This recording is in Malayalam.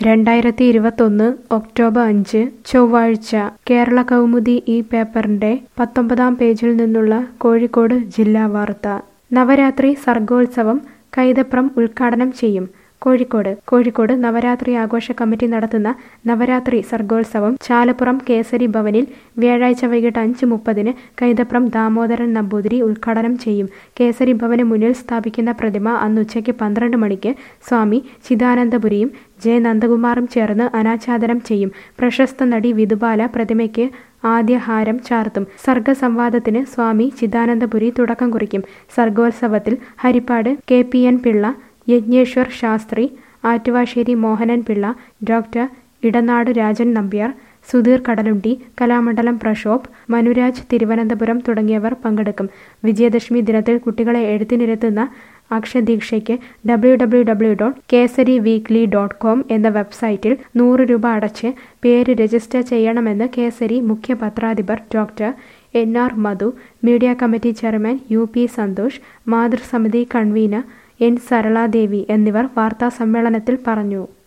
രണ്ടായിരത്തി ഇരുപത്തൊന്ന് ഒക്ടോബർ അഞ്ച് ചൊവ്വാഴ്ച കേരള കൗമുദി ഈ പേപ്പറിന്റെ പത്തൊമ്പതാം പേജിൽ നിന്നുള്ള കോഴിക്കോട് ജില്ലാ വാർത്ത നവരാത്രി സർഗോത്സവം കൈതപ്രം ഉദ്ഘാടനം ചെയ്യും കോഴിക്കോട് കോഴിക്കോട് നവരാത്രി ആഘോഷ കമ്മിറ്റി നടത്തുന്ന നവരാത്രി സർഗോത്സവം ചാലപ്പുറം കേസരി ഭവനിൽ വ്യാഴാഴ്ച വൈകിട്ട് അഞ്ച് മുപ്പതിന് കൈതപ്രം ദാമോദരൻ നമ്പൂതിരി ഉദ്ഘാടനം ചെയ്യും കേസരി ഭവന് മുന്നിൽ സ്ഥാപിക്കുന്ന പ്രതിമ അന്ന് ഉച്ചയ്ക്ക് പന്ത്രണ്ട് മണിക്ക് സ്വാമി ചിദാനന്ദപുരിയും ജെ നന്ദകുമാറും ചേർന്ന് അനാച്ഛാദനം ചെയ്യും പ്രശസ്ത നടി വിധുബാല പ്രതിമയ്ക്ക് ആദ്യഹാരം ചാർത്തും സർഗസംവാദത്തിന് സ്വാമി ചിദാനന്ദപുരി തുടക്കം കുറിക്കും സർഗോത്സവത്തിൽ Harippad K P N Pillai Yajneshwar Shastri Attuvasseri Mohanan Pillai doctor Edanad Rajan Nambiar Sudheer Kadalundi Kalamandalam Prakshobh Manuraj Thiruvananthapuram തുടങ്ങിയവർ പങ്കെടുക്കും വിജയദശമി ദിനത്തിൽ കുട്ടികളെ എഴുത്തിനിരുത്തുന്ന അക്ഷദീക്ഷയ്ക്ക് W W W dot Kesari weekly dot com എന്ന വെബ്സൈറ്റിൽ നൂറ് രൂപ അടച്ച് പേര് രജിസ്റ്റർ ചെയ്യണമെന്ന് കേസരി മുഖ്യ പത്രാധിപർ doctor N R Madhu media committee chairman U P Santhosh മാതൃസമിതി കൺവീനർ എൻ സരളാദേവി എന്നിവർ വാർത്താസമ്മേളനത്തിൽ പറഞ്ഞു